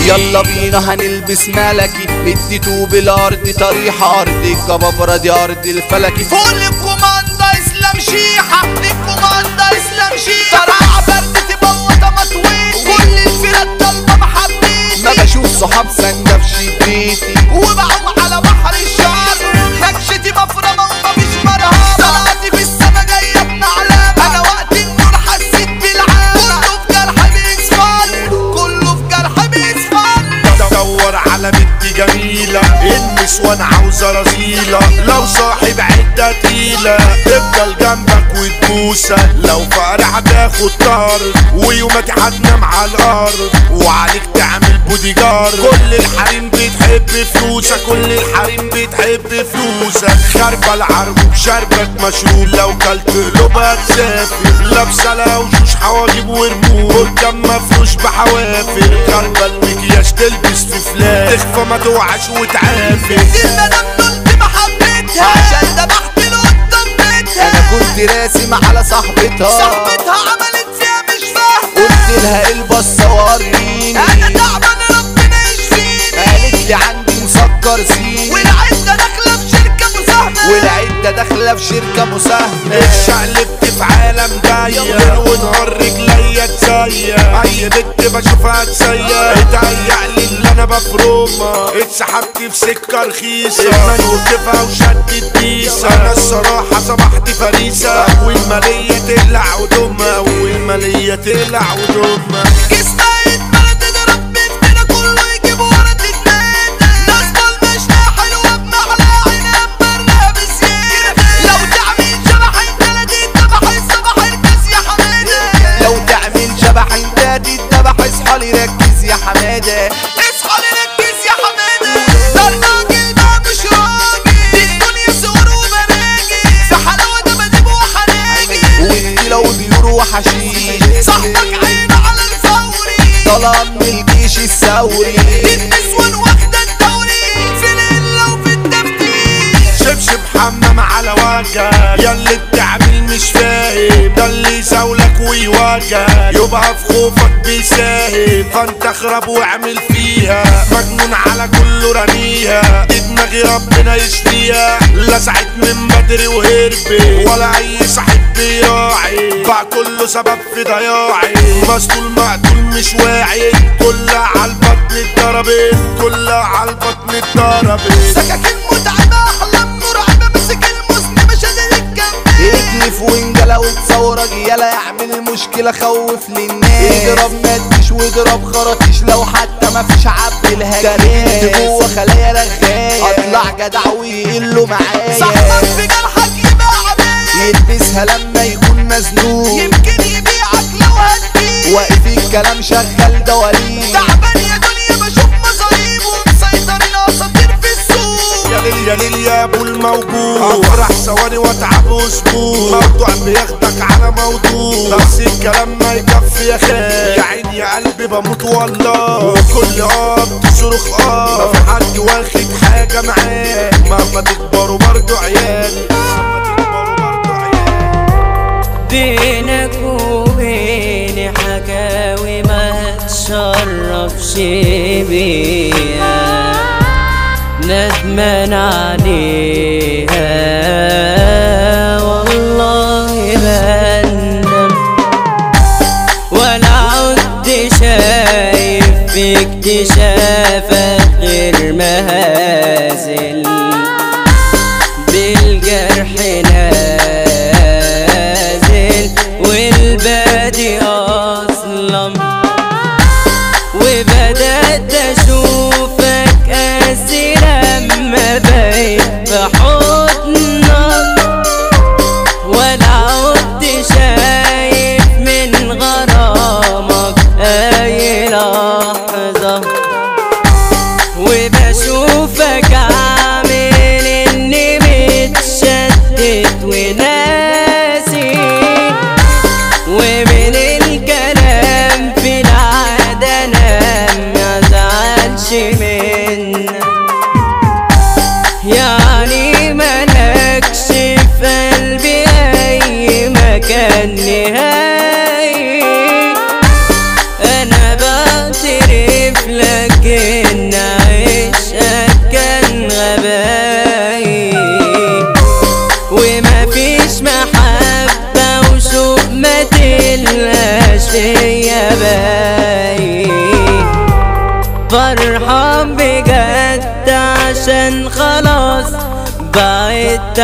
يلا بينا هنلبس ملكي اديتو بالارض طريحة ارض الجبابرة دي ارض الفلكي فوق الكوماندا اسلام شيحة الكوماندا اسلام شيحة طلع برد تبوط مطويتي كل الفرق طالبة محبيتي ما بشوف صحاب سنة في شديتي وبعوم على بحر الشر نكشتي مفرمة ومفيش مرهبة طلعت في السما جاية بمعلمة انا وقت النور حسيت بالعامة كله في جرح بيصفر كله في جرح بيصفر دور على بنت جميلة النسوان عاوزة رزيلة لو صاحب عدة تقيلة تفضل جنبك وتبوسك لو فرح تاخد طارد ويومك هتنام على الارض وعليك تعمل بودي جارد كل الحريم بتحب فلوسك كل الحريم بتحب فلوسك خاربة العرب شربك مشروب لو كلت قلوبها تسافر لابسة لو جوش حواجب ورموش قدام مفروش بحوافر خاربة المكياج تلبس في فلاش تخفى ما توعش وتعافر المدام كنت محبتها عشان ذبحت له قدام بيتها انا كنت راسم على صاحبتها صاحبتها عملت فيها مش فاهمة قلت لها البصة وريني انا تعبان ربنا يشفيني قالت لي عندي مسكر سيني والعدة داخلة في شركة مساهمة والعدة داخلة في شركة مساهمة اتشقلبت في عالم ضيق ونهار رجليا تسيق اي بنت بشوفها تسيق اتهيألي اللي انا بفرمها اتسحبت في سكه رخيصه ادمان وكيفها وشدت بيسه انا الصراحه صبحت فريسه اول ما ليا تقلع هدومها اول ما ليا تقلع هدومها جسمها يتمرد تضرب بفتنا كله يجيب ورا تتنادى ناس ملمشنا حلوة بمحلى عينها برنا بزيادة لو تعمل شبح انت لا تتبح الصبح اركز يا حمادة لو تعمل شبح انت تتبح اصحى لي ركز يا حمادة اصحى لي ركز يا حمادة ده الراجل ده مش راجل دي الدنيا صور وبراجل في حلاوة دباديب وحناجل وانت لو بيور وحشيش صاحبك عينه على الفوري طلع من الجيش الثوري دي النسوان واخدة الدوري في القلة وفي التفتيش شبشب حمام على وجهك ياللي بتعمل مش فاهم ده اللي يزاولك ويواجهك يبقى في خوفك بيساهم فانت اخرب واعمل فيها مجنون على كله رميها دي دماغي ربنا يشفيها لسعت من بدري وهربت ولا اي صاحب بيراعي بقى كله سبب في ضياعي مسطول مقتول مش واعي كلها عالبطن اتضربت كلها عالبطن اتضربت سكاكين متعبة أحلام مرعبة مسك المسلم مش قادر يتجمع اكلف وانجلة وتصور رجالة يعمل مشكلة خوف للناس اضرب مدش واضرب خراطيش لو حتى ما فيش عبد الهجان جوه خلايا رغاية اطلع جدع ويقل له معايا صاحبك في جرحك يبقى عباية يلبسها لما يكون مزنوق يمكن يبيعك لو هتجيب واقف الكلام شغال دواليب تعبان يا دنيا بشوف مصاريب ومسيطرين اساطير في السوق يا ليل يا ليل يا ابو الموجود افرح ثواني واتعب اسبوع موضوع بياخدك على موضوع بس الكلام ما يكفي يا خال يا عيني يا قلبي بموت والله وكل اب تصرخ اه ما في حد واخد حاجه معاه مهما تكبروا برضو عيال مهما تكبروا برضو عيال بينك وبيني حكاوي ما تشرفش بيها ندمان عليها والله بندم ولا عدت شايف في اكتشافك غير مهازل بالجرح نازل والبادي أظلم وبدأت أشوفك قاسي لما بقيت بحضنك ولا عدت شايف من غرامك أي لحظة ليا باين فرحان بجد عشان خلاص بعدت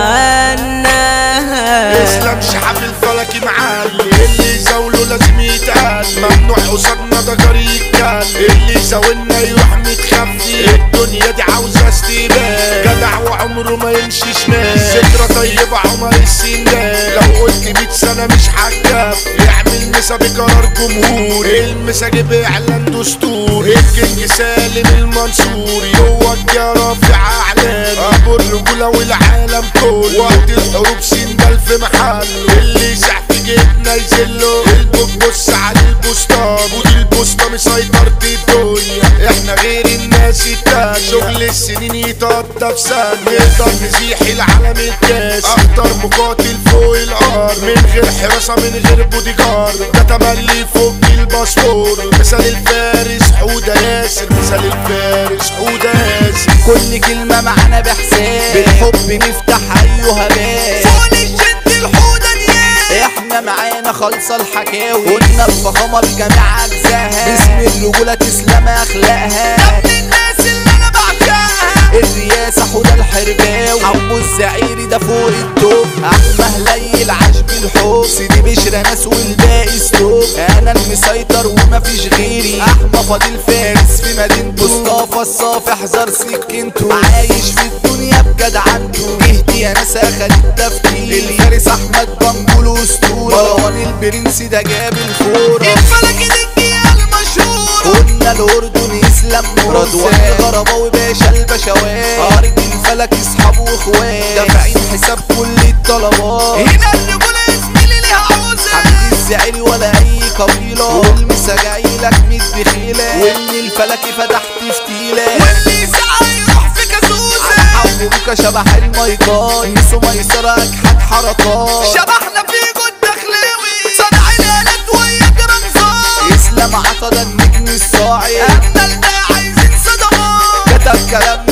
عنها اسلام شحاب الفلكي معلي اللي يزاوله لازم يتقال ممنوع قصادنا ده جري يتكلم اللي يزاولنا يروح متخفي الدنيا دي عاوزة استبان جدع وعمره ما يمشي شمال ذكرى طيبة عمر السنان لو قلت 100 سنة مش هتكفي يعمل مسا بقرار جمهور المسا جيب اعلان دستور الكينج سالم المنصوري هو يا رافع اعلان ابو الرجولة والعالم كله وقت الحروب سندل في محله اللي يسع في جيبنا يزله البوك بص على البوسطة ودي البوسطة مسيطرة الدنيا احنا غير الناس التانية شغل السنين يتقضى في ثانية نقدر نزيح العالم الكاس اكتر مقاتل فوق الارض من غير حراسة من غير بودي جارد ده تملي فوق الباسبور مثال الفارس حودة ياسر مثال الفارس حودة ياسر كل كلمة معانا بحساب بالحب نفتح أيها باب فوق الشد الحودة نياب احنا معانا خالصة الحكاوي قلنا الفخامة بجميع أجزائها باسم الرجولة تسلم أخلاقها ده من الناس اللي أنا بعشقها الرياسة حودة الحرباوي عمو الزعيري ده فوق التوب أحمى هليل عشب الحب سيدي بشرى ناس والباقي ستوب أنا المسيطر ومفيش غيري أحمى فاضل فارس في مدينة مصطفى الصافي احذر سكنته عايش في الدنيا بجدعنته جهدي يا ناس اخد التفكير الفارس احمد بنجول اسطوره مروان البرنس ده جاب الفوره الفلك دي المشهور قلنا الاردن يسلم رضوان غرباوي باشا البشوات ارض الفلك اصحاب واخوات دافعين حساب كل الطلبات هنا الرجوله يا زميلي ليها عوزه حبيبي الزعيري ولا اي قبيله والمسا جاي لك ميت بخيله واللي الفلكي فتحت فتيله واللي سعى يروح في كازوزه حبوبك شبح المايكات نسو ميسرة اجحد حركات شبحنا في جود دخلاوي صنع الالات ويا جرنزات اسلام عطا ده النجم الصاعد احنا اللي عايزين صدمات كتب كلام